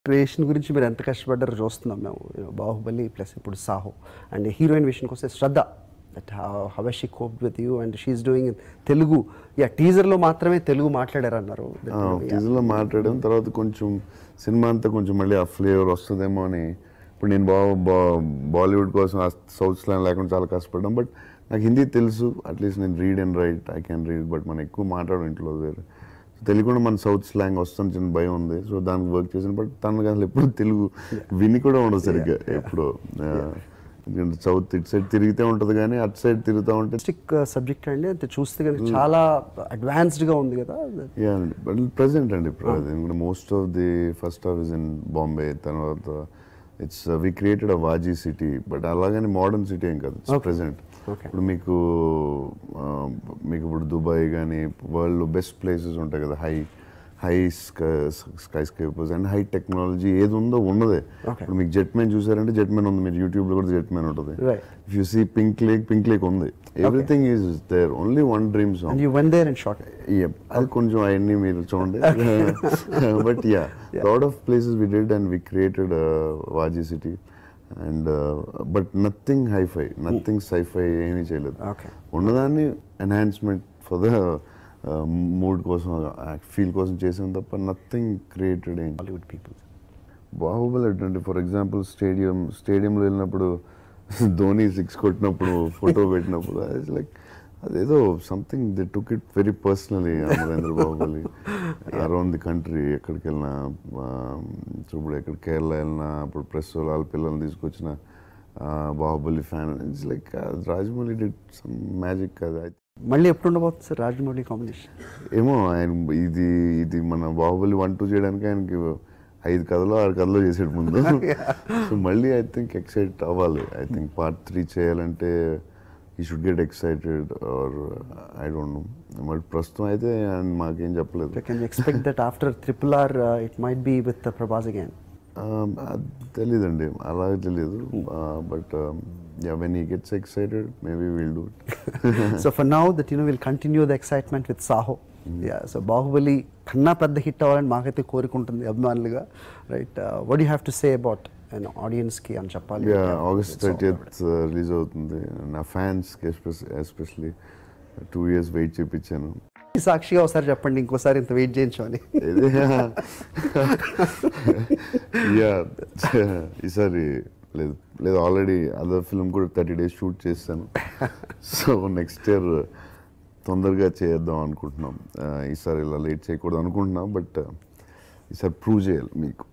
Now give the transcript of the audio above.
Creation గురించి మీరు ఎంత కష్టపడ్డారో చూస్తున్నాం మేము You know, బాహుబలి ప్లస్ ఇప్పుడు సాహో అండ్ హీరోయిన్ విషయానికి వస్తే Shraddha that how she cope with you and she's doing in Telugu yeah టీజర్లో మాత్రమే Telugu మాట్లాడారన్నారు That, you know, yeah. టీజర్లో మాట్లాడాం తర్వాత కొంచెం సినిమా అంతా కొంచెం మళ్ళీ ఆ ఫ్లేవర్ వస్తుందేమో అని ఇప్పుడు నేను బా బా- బాలీవుడ్ కోసం ఆ సౌత్ స్లాంగ్ లేకుండా చాలా కష్టపడ్డాం బట్ నాకు హిందీ తెలుసు అట్లీస్ట్ నేను read and write I can read but మనం ఎక్కువ మాట్లాడడం ఇంట్లో వేరే సో తెలియకుండా మన సౌత్ స్లాంగ్ వస్తుంది చిన్న భయం ఉంది సో దానికి వర్క్ చేసాను బట్ తనకు అసలు ఎప్పుడు తెలుగు విని కూడా ఉండదు సరిగ్గా ఎప్పుడు ఎందుకంటే సౌత్ ఇటు సైడ్ తిరిగితే ఉంటుంది కానీ అటు సైడ్ తిరుగుతూ ఉంటే స్టిక్ సబ్జెక్ట్ అండి అంటే చూస్తే కనుక చాలా అడ్వాన్స్డ్గా ఉంది కదా యా బట్ ప్రెసెంట్ అండి ఇప్పుడు most of the first half is in Bombay తర్వాత it's we created a Waaji city but అలాగని మోడర్న్ సిటీ ఏం కాదు ఇట్స్ ప్రెసెంట్ Okay. ఇప్పుడు మీకు ఆ, మీకు ఇప్పుడు దుబాయ్ కానీ వరల్డ్ బెస్ట్ ప్లేసెస్ ఉంటాయి కదా high high skyscrapers and high technology ఏది ఉందో ఉన్నదే Okay. ఇప్పుడు మీకు జెట్ మ్యాన్ చూసారంటే జెట్ మ్యాన్ ఉంది మీరు యూట్యూబ్లో కూడా జెట్ మ్యాన్ ఉంటుంది Right. If you see pink lake pink lake ఉంది everything is there only one dream song and you one there and short Yep. అది కొంచెం అవన్నీ మీరు చూడండి but yeah lot of places we did and we created Waaji city and but nothing hi fi nothing sci fi ఏమీ చేయలేదు Okay. ఉన్నదాన్ని enhancement for the mood కోసం feel కోసం చేసాం తప్ప నథింగ్ క్రియేటెడ్ ఏం బాలీవుడ్ పీపుల్ బాహుబలి అంటే ఫర్ ఎగ్జాంపుల్ స్టేడియం స్టేడియంలో వెళ్ళినప్పుడు ధోని సిక్స్ కొట్టినప్పుడు ఫోటో పెట్టినప్పుడు లైక్ అదేదో something they took it very personally Amarendra Baahubali around the country ఎక్కడికి వెళ్ళినా ఆ, ఇప్పుడు ఎక్కడ కేరళ వెళ్ళినా ఇప్పుడు ప్రెస్ వాళ్ళ పిల్లల్ని తీసుకొచ్చిన ఆ, Baahubali fan it's like Rajamouli did some magic కదా మళ్ళీ ఎప్పుడు ఉండబోతుంది సార్ రాజమౌళి కాంబినేషన్ ఏమో ఆయన ఇది ఇది మన బాహుబలి వన్ టూ చేయడానికి ఆయనకి ఐదు కథలు ఆరు కథలు చేసాడు ముందు సో మళ్ళీ ఐ థింక్ ఎక్సైట్ అవ్వాలి ఐ థింక్ పార్ట్ త్రీ చేయాలంటే he should get excited or I don't know మరి ప్రస్తుతం అయితే ఆయన మాకేం చెప్పలేదు can expect that after triple R it might be with Prabhas again తెలీదండి అలాగే తెలియదు but when he gets excited maybe will do so for now that you know will continue the excitement with Saaho yeah so Baahubali కన్నా పెద్ద hit అవ్వాలని మాకైతే కోరిక ఉంటుంది అభిమానులుగా right what you have to say about ఆడియన్స్కి అని చెప్పాలి యా ఆగస్ట్ థర్టీయత్ రిలీజ్ అవుతుంది నా ఫ్యాన్స్కి ఎస్పెషలీ టూ ఇయర్స్ వెయిట్ చేయించాను సాక్షిగా ఒకసారి చెప్పండి ఇంకోసారి ఇంత వెయిట్ చేయించమని యా ఈసారి లేదు లేదు ఆల్రెడీ అదర్ ఫిల్మ్ కూడా థర్టీ డేస్ షూట్ చేస్తాను సో నెక్స్ట్ ఇయర్ తొందరగా చేద్దాం అనుకుంటున్నాం ఆ, ఈసారి ఇలా లేట్ చేయకూడదు అనుకుంటున్నాం బట్ ఈసారి ప్రూవ్ చేయాలి మీకు